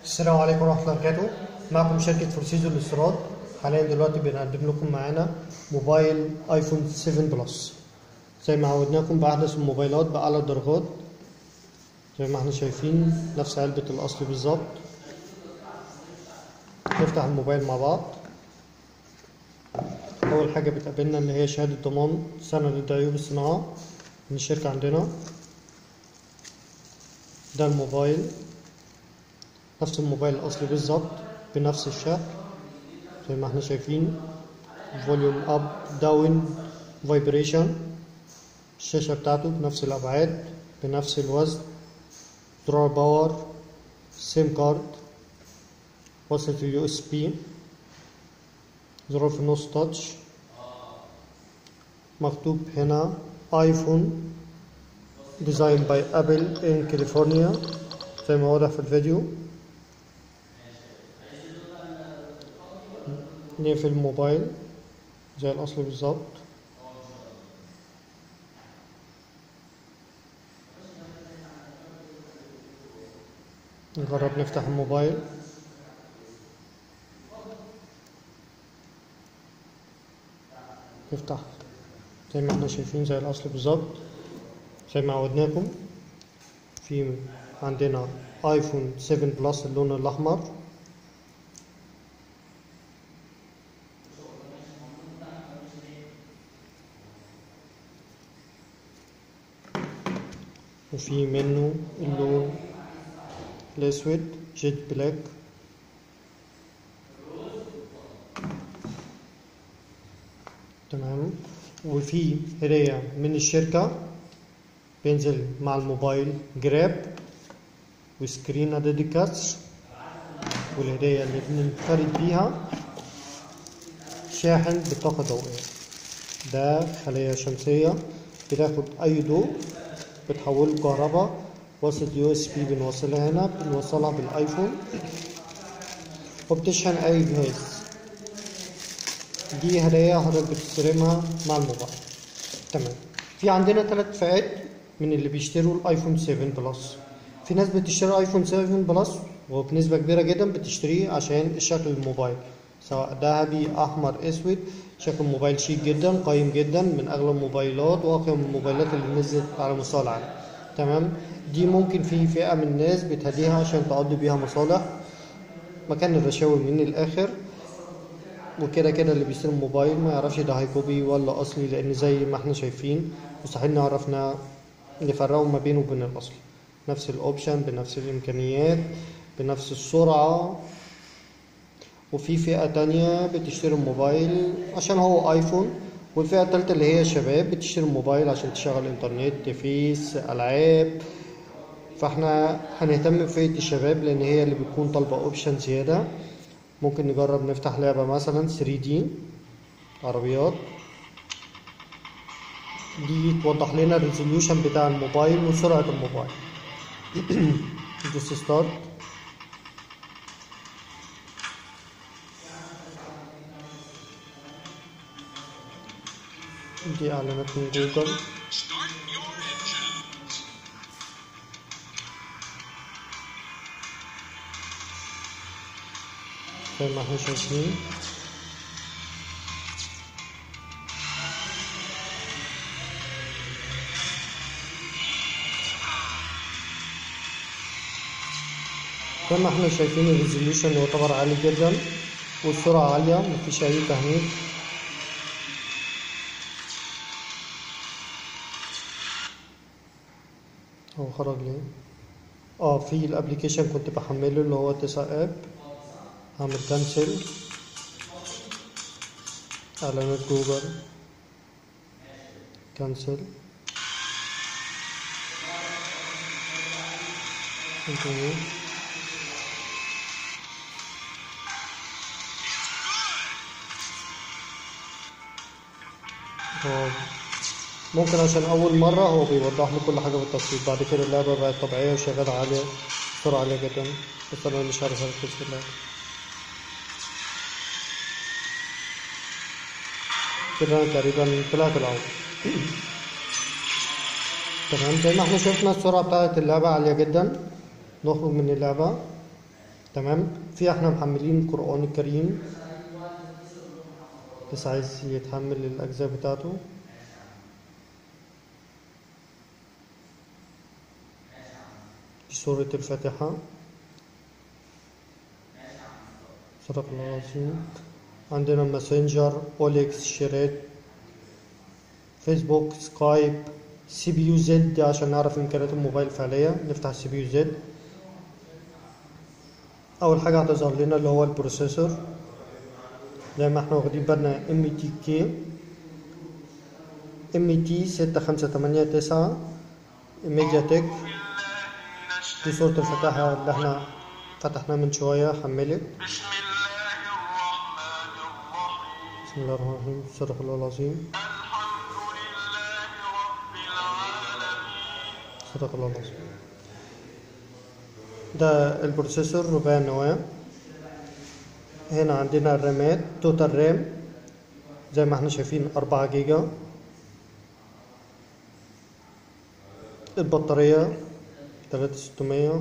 السلام عليكم ورحمة الله وبركاته معكم شركة فورسيزو للاستيراد حاليا دلوقتي بنقدم لكم معانا موبايل ايفون 7 بلس زي ما عودناكم بأحدث الموبايلات بأعلى الدرجات زي ما احنا شايفين نفس علبة الأصل بالظبط نفتح الموبايل مع بعض أول حاجة بتقابلنا اللي هي شهادة ضمان سنة ضد عيوب الصناعة من الشركة عندنا ده الموبايل نفس الموبايل الأصلي بالظبط بنفس الشكل زي ما احنا شايفين فوليوم اب داون فايبريشن الشاشة بتاعته بنفس الأبعاد بنفس الوزن زرار باور سيم كارد وصلة اليو اس بي زرار في النص تاتش مكتوب هنا ايفون ديزاين باي ابل ان كاليفورنيا زي ما واضح في الفيديو نقفل الموبايل زي الأصل بالظبط نجرب نفتح الموبايل نفتح زي ما احنا شايفين زي الأصل بالظبط زي ما عودناكم في عندنا ايفون 7 بلس اللون الأحمر وفي منه اللون الأسود جيت بلاك تمام وفي هدية من الشركة بينزل مع الموبايل جراب وسكرين ديديكاتس والهدية اللي بننفرد بيها شاحن بطاقة ضوئية ده خلية شمسية بتاخد أي ضوء بتحوله كهرباء وصلة يو اس بي بنوصلها هنا بنوصلها بالايفون وبتشحن اي جهاز دي هدايا حضرتك بتستلمها مع الموبايل تمام في عندنا ثلاث فئات من اللي بيشتروا الايفون 7 بلس في ناس بتشتري ايفون 7 بلس وبنسبة كبيرة جدا بتشتريه عشان شكل الموبايل سواء ذهبي احمر اسود شكل الموبايل شيك جدا قيم جدا من اغلى الموبايلات واقيم الموبايلات اللي نزلت على مستوى العالم تمام دي ممكن في فئة من الناس بتهديها عشان تقضي بيها مصالح مكان الرشاوي من الآخر وكده كده اللي بيشتري موبايل ما يعرفش ده هيكوبي ولا أصلي لأن زي ما احنا شايفين مستحيل نعرف نفرقه ما بينه وبين الأصلي نفس الأوبشن بنفس الإمكانيات بنفس السرعة وفي فئة تانية بتشتري موبايل عشان هو ايفون والفئة التالتة اللي هي الشباب بتشتري موبايل عشان تشغل انترنت فيس ألعاب فاحنا هنهتم بفئة الشباب لأن هي اللي بتكون طالبة اوبشن زيادة ممكن نجرب نفتح لعبة مثلا 3D عربيات دي توضح لنا الريزوليوشن بتاع الموبايل وسرعة الموبايل دوس ستارت دي اعلانات من جوجل زي ما احنا شايفين زي ما احنا شايفين الريزوليوشن يعتبر عالي جدا والسرعة عالية مفيش أي تهنيج هو خرج ليه اه في الابليكيشن كنت بحمله اللي هو تسع اب هعمل كانسل اعلانات جوجل كانسل continue هو ممكن عشان أول مرة هو بيوضح لي كل حاجة بالتفصيل بعد كده اللعبة بقت طبيعية وشغالة عالية سرعة عالية جدا بس أنا مش عارف أركز في اللعبة كده تقريبا طلعت الأول تمام زي ما احنا شفنا السرعة بتاعت اللعبة عالية جدا نخرج من اللعبة تمام في احنا محملين القرآن الكريم بس عايز يتحمل الأجزاء بتاعته دي سورة الفاتحة صدق الله العظيم عندنا ماسنجر اوليكس شيرات فيسبوك سكايب سي بي يو زد دي عشان نعرف امكانيات الموبايل فعليا نفتح السي بي يو زد اول حاجه هتظهر لنا اللي هو البروسيسور زي ما احنا واخدين بالنا ام تي كي ام تي 6589 ميديا تك دي صورة الفتحة اللي احنا فتحناها من شوية حملت بسم الله الرحمن الرحيم بسم الله الرحمن الرحيم صدق الله العظيم الحمد لله رب العالمين صدق الله العظيم ده البروسيسور رباعي النواة هنا عندنا الرامات توتال رام زي ما احنا شايفين أربعة جيجا البطارية تلاتة ستمية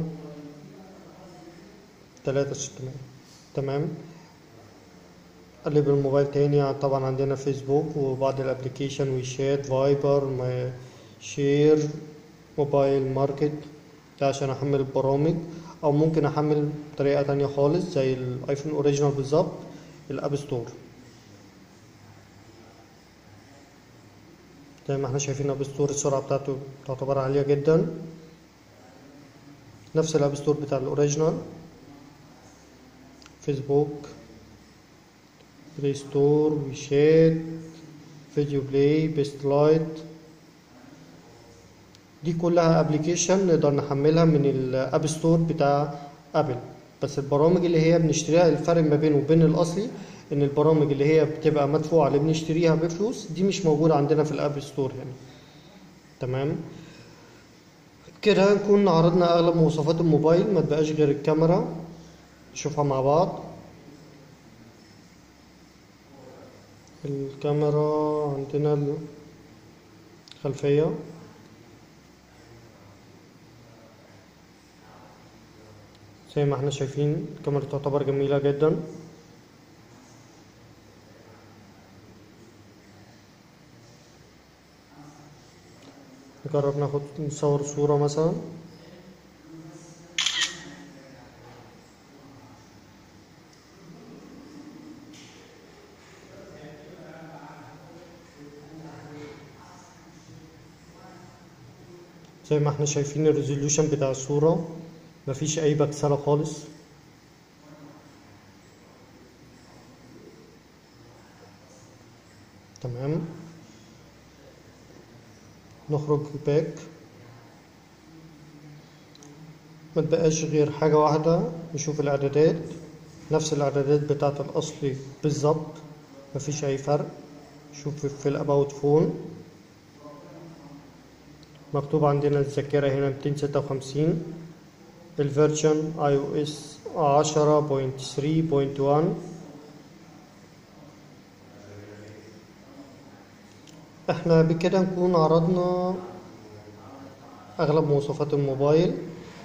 تلاتة ستمية تمام قلب الموبايل تاني طبعا عندنا فيسبوك وبعض الابليكيشن وشات فايبر ما- شير موبايل ماركت ده عشان احمل البرامج او ممكن احمل بطريقة تانية خالص زي الايفون اوريجينال بالظبط الاب ستور زي ما احنا شايفين اب ستور السرعة بتاعته تعتبر عالية جدا نفس الاب ستور بتاع الاوريجينال فيسبوك بلاي ستور وشات فيديو بلاي بيست لايت دي كلها ابلكيشن نقدر نحملها من الاب ستور بتاع ابل بس البرامج اللي هي بنشتريها الفرق ما بينه وبين الاصلي ان البرامج اللي هي بتبقى مدفوعه اللي بنشتريها بفلوس دي مش موجوده عندنا في الاب ستور هنا تمام كده نكون عرضنا اغلب مواصفات الموبايل ما تبقاش غير الكاميرا نشوفها مع بعض الكاميرا عندنا الخلفية زي ما احنا شايفين الكاميرا تعتبر جميلة جدا نجرب ناخد نصور صورة مثلا زي ما احنا شايفين الريزوليوشن بتاع الصورة مفيش أي بكسلة خالص تمام نخرج باك ما تبقاش غير حاجة واحدة نشوف الإعدادات نفس الإعدادات بتاعة الأصلي بالظبط مفيش أي فرق شوف في الأباوت فون مكتوب عندنا الذاكرة هنا 256 الفيرجن اي او اس 10.3.1 احنا بكده نكون عرضنا اغلب مواصفات الموبايل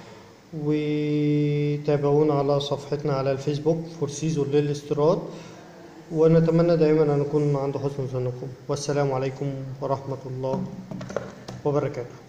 وتابعونا على صفحتنا على الفيسبوك فورسيزو للاستيراد ونتمنى دائما ان نكون عند حسن ظنكم والسلام عليكم ورحمة الله وبركاته